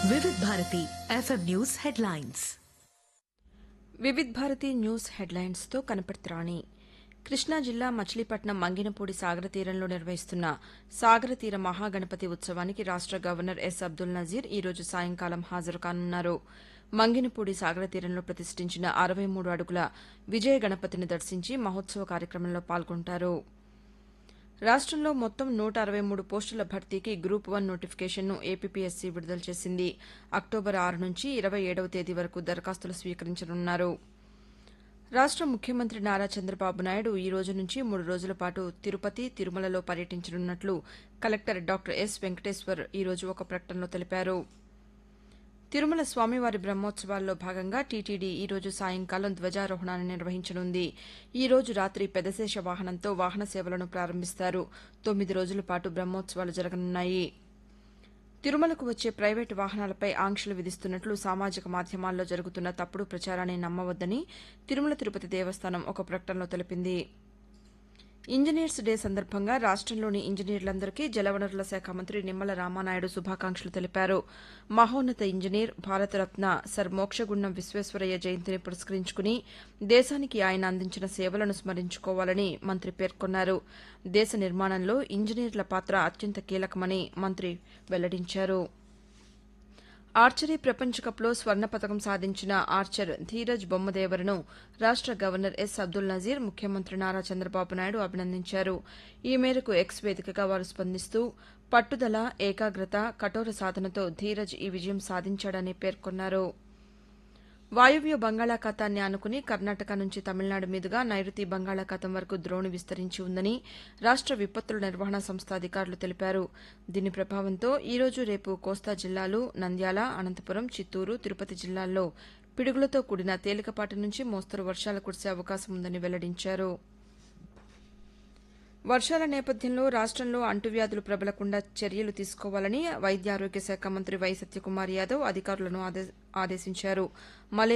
Vividh Bharati FM news headlines Vividh Bharati news హెడ్లైన్స్తో కనపడుతురాణి కృష్ణా జిల్లా మచిలీపట్నం మంగినపూడి సాగర తీరంలో నిర్వహిస్తున్న సాగర తీర మహాగణపతి ఉత్సవానికి రాష్ట గవర్నర్ ఎస్ అబ్దుల్ నజీర్ ఈ రోజు సాయంకాలం హాజరు కానున్నారు మంగినపూడి సాగర తీరంలో ప్రతిష్ఠించిన అరవై మూడు అడుగుల విజయ గణపతిని దర్శించి మహోత్సవ కార్యక్రమంలో పాల్గొంటారు రాష్ట్రంలో మొత్తం నూట అరవై మూడు పోస్టుల భర్తీకి గ్రూప్ వన్ నోటిఫికేషన్ను ఏపీపీఎస్సీ విడుదల చేసింది అక్టోబర్ ఆరు నుంచి ఇరవై ఏడవ తేదీ వరకు దరఖాస్తులు స్వీకరించనున్నారు రాష్ట ముఖ్యమంత్రి నారా చంద్రబాబు నాయుడు ఈ రోజు నుంచి మూడు రోజుల పాటు తిరుపతి తిరుమలలో పర్యటించనున్నట్లు కలెక్టర్ డాక్టర్ ఎస్ వెంకటేశ్వర్ ఈ రోజు ఒక ప్రకటనలో తెలిపారు తిరుమల స్వామివారి బ్రహ్మోత్సవాల్లో భాగంగా టీటీడీ ఈ రోజు సాయంకాలం ధ్వజారోహణాన్ని నిర్వహించనుంది ఈ రోజు రాత్రి పెదశేష వాహనంతో వాహన సేవలను ప్రారంభిస్తారు తొమ్మిది రోజుల పాటు బ్రహ్మోత్సవాలు జరగనున్నాయి తిరుమలకు వచ్చే ప్రైవేటు వాహనాలపై ఆంక్షలు విధిస్తున్నట్లు సామాజిక మాధ్యమాల్లో జరుగుతున్న తప్పుడు ప్రచారాన్ని నమ్మవద్దని తిరుమల తిరుపతి దేవస్థానం ఒక ప్రకటనలో తెలిపింది ఇంజనీర్స్ డే సందర్భంగా రాష్టంలోని ఇంజనీర్లందరికీ జలవనరుల శాఖ మంత్రి నిమ్మల రామానాయుడు శుభాకాంక్షలు తెలిపారు మహోన్నత ఇంజనీర్ భారతరత్న సర్ మోక్షగుండం విశ్వేశ్వరయ్య జయంతిని పురస్కరించుకుని దేశానికి ఆయన అందించిన సేవలను స్మరించుకోవాలని మంత్రి పేర్కొన్నారు దేశ నిర్మాణంలో ఇంజనీర్ల పాత్ర అత్యంత కీలకమని మంత్రి వెల్లడించారు ఆర్చరీ ప్రపంచ కప్లో స్వర్ణ పతకం సాధించిన ఆర్చర్ ధీరజ్ బొమ్మదేవరను రాష్ట గవర్నర్ ఎస్ అబ్దుల్ నజీర్ ముఖ్యమంత్రి నారా చంద్రబాబు నాయుడు అభినందించారు ఈ మేరకు ఎక్స్ వేదికగా వారు స్పందిస్తూ పట్టుదల ఏకాగ్రత కఠోర సాధనతో ధీరజ్ ఈ విజయం సాధించాడని పేర్కొన్నారు వాయువ్య బంగాళాఖాతాన్ని ఆనుకుని కర్ణాటక నుంచి తమిళనాడు మీదుగా నైరుతి బంగాళాఖాతం వరకు ద్రోణి విస్తరించి ఉందని రాష్ట విపత్తుల నిర్వహణ సంస్థ అధికారులు తెలిపారు దీని ప్రభావంతో ఈ రోజు రేపు కోస్తా జిల్లాలు నంద్యాల అనంతపురం చిత్తూరు తిరుపతి జిల్లాల్లో పిడుగులతో కూడిన తేలికపాటి నుంచి మోస్తరు వర్షాలు కురిసే అవకాశం ఉందని వెల్లడించారు వర్షాల నేపథ్యంలో రాష్టంలో అంటువ్యాధులు ప్రబలకుండా చర్యలు తీసుకోవాలని వైద్య ఆరోగ్య శాఖ మంత్రి వై సత్యకుమార్ యాదవ్ అధికారులను ఆదేశించారు మలే